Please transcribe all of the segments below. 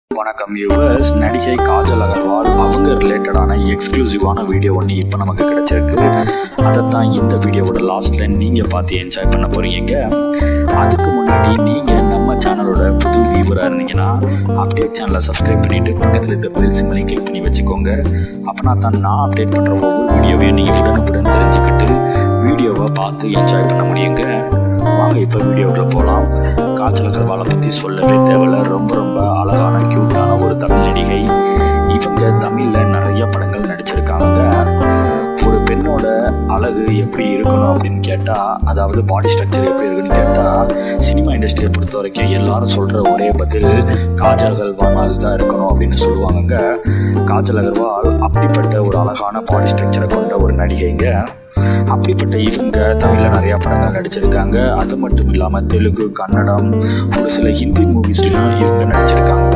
வணக்கம் வியூவர்ஸ் நடிகை காஜல் அகர்வால் அவங்க ரிலேட்டடான எக்ஸ்க்ளூசிவான வீடியோ ஒன்று இப்போ நமக்கு கிடைச்சிருக்கு அதைத்தான் இந்த வீடியோவோட லாஸ்ட்ல நீங்கள் பார்த்து என்ஜாய் பண்ண போறீங்க அதுக்கு முன்னாடி நீங்கள் நம்ம சேனலோட புது வியூவராக இருந்தீங்கன்னா அப்டேட் சேனலை சப்ஸ்கிரைப் பண்ணிட்டு பக்கத்தில் இருக்க பெல் சிம்மலையும் கிளிக் பண்ணி வச்சுக்கோங்க அப்போனா தான் நான் அப்டேட் பண்ணுற ஒவ்வொரு வீடியோவையும் நீங்கள் உடனுக்குடன் தெரிஞ்சுக்கிட்டு வீடியோவை பார்த்து என்ஜாய் பண்ண முடியுங்க வாங்க இப்போ வீடியோக்குள்ள போகலாம் காய்ச்சல் அகர்வாலை பற்றி சொல்லவே தேவையில்ல ரொம்ப ரொம்ப அழகான க்யூட்டான ஒரு தமிழ் நடிகை இவங்க தமிழில் நிறைய படங்கள் நடிச்சிருக்காங்க ஒரு பெண்ணோட அழகு எப்படி இருக்கணும் அப்படின்னு கேட்டால் அதாவது பாடி ஸ்ட்ரக்சர் எப்படி இருக்குன்னு கேட்டால் சினிமா இண்டஸ்ட்ரியை பொறுத்த வரைக்கும் எல்லாரும் சொல்கிற ஒரே பதில் காஜல் அகர்வால் மாதிரி தான் இருக்கணும் அப்படின்னு சொல்லுவாங்கங்க காஜல் அகர்வால் அப்படிப்பட்ட ஒரு அழகான பாடி ஸ்ட்ரக்சரை கொண்ட ஒரு நடிகைங்க அப்படிப்பட்ட இவங்க தமிழில் நிறையா படங்கள் நடிச்சிருக்காங்க அது மட்டும் இல்லாமல் தெலுங்கு கன்னடம் ஒரு சில ஹிந்தி மூவிஸ்லையும் இவங்க நடிச்சிருக்காங்க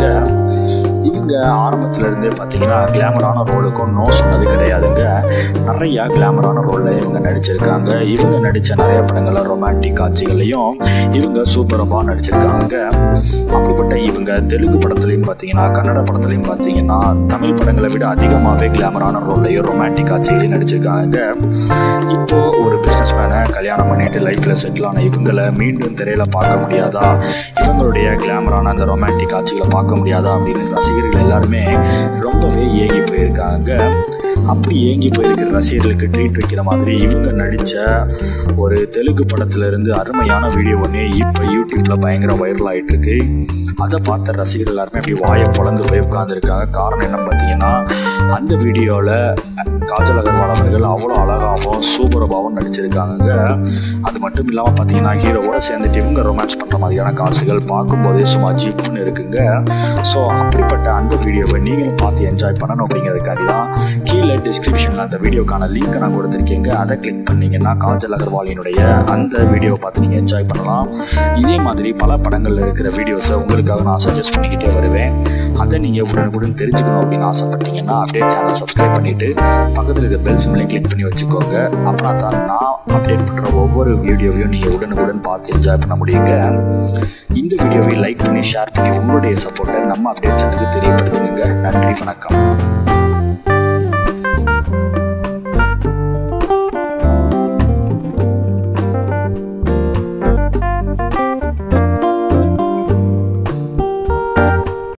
இவங்க ஆரம்பத்துல இருந்தே பார்த்தீங்கன்னா கிளாமரான ரோலுக்கும் நோ சொன்னது கிடையாதுங்க நிறைய கிளாமரான ரோலில் இவங்க நடிச்சிருக்காங்க இவங்க நடித்த நிறைய படங்கள்ல ரொமான்டிக் காட்சிகளையும் இவங்க சூப்பரமாக நடிச்சிருக்காங்க அப்படிப்பட்ட இவங்க தெலுங்கு படத்துலையும் பார்த்தீங்கன்னா கன்னட படத்துலையும் பார்த்தீங்கன்னா தமிழ் படங்களை விட அதிகமாகவே கிளாமரான ரோல்லையும் ரொமான்டிக் காட்சிகளையும் நடிச்சிருக்காங்க இப்போ ஒரு பிஸ்னஸ் மேனை கல்யாணம் பண்ணிட்டு லைஃப்ல செட்டில் ஆன இவங்களை மீண்டும் திரையில பார்க்க முடியாதா இவங்களுடைய கிளாமரான அந்த ரொமான்டிக் காட்சிகளை பார்க்க முடியாதா அப்படின்னு ரசிகர்கள் எல்லாருமே ரொம்பவே ஏங்கி போயிருக்காங்க அப்படி ஏங்கி போயிருக்கிற ரசிகர்களுக்கு ட்ரீட் வைக்கிற மாதிரி இவங்க நடித்த ஒரு தெலுங்கு படத்துல இருந்து அருமையான வீடியோ ஒன்று இப்போ யூடியூப்ல பயங்கர வைரல் ஆயிட்டு இருக்கு அதை பார்த்த ரசிகர்கள் எல்லாருமே அப்படி வாயை பொழந்து போய் உட்காந்துருக்காங்க காரணம் என்னன்னு பார்த்தீங்கன்னா அந்த வீடியோவில் காஜல் அகர்வால் அவர்கள் அவ்வளோ அழகாகவும் சூப்பரபாகவும் நடிச்சிருக்காங்க அது மட்டும் இல்லாமல் பார்த்தீங்கன்னா ஹீரோவோட சேர்ந்துட்டு இவங்க ரொமான்ஸ் பண்ணுற மாதிரியான காட்சிகள் பார்க்கும்போதே சும்மா ஜிப்புன்னு இருக்குங்க ஸோ அப்படிப்பட்ட அந்த வீடியோவை நீங்களும் பார்த்து என்ஜாய் பண்ணணும் அப்படிங்கிறதுக்காண்டி தான் கீழே டிஸ்கிரிப்ஷனில் அந்த வீடியோக்கான லிங்க் நான் கொடுத்துருக்கேங்க அதை கிளிக் பண்ணீங்கன்னா காஜல் அகர்வாலினுடைய அந்த வீடியோவை பார்த்து நீங்கள் என்ஜாய் பண்ணலாம் இதே மாதிரி பல படங்களில் இருக்கிற வீடியோஸை உங்களுக்காக நான் சஜஸ்ட் பண்ணிக்கிட்டே வருவேன் அதை நீங்கள் உடனுக்குடன் தெரிஞ்சுக்கணும் அப்படின்னு ஆசைப்பட்டீங்கன்னா அப்டேட் சேனல் சப்ஸ்கிரைப் பண்ணிவிட்டு பக்கத்தில் இருக்க பெல் சிம்லையும் கிளிக் பண்ணி வச்சுக்கோங்க அப்படின்னா தான் நான் அப்டேட் பண்ணுற ஒவ்வொரு வீடியோவையும் நீங்கள் உடனுக்குடன் பார்த்து என்ஜாய் பண்ண முடியுங்க இந்த வீடியோவை லைக் பண்ணி ஷேர் பண்ணி உங்களுடைய சப்போர்ட்டை நம்ம அப்டேட் சேனலுக்கு தெரியப்படுத்துங்க நன்றி வணக்கம்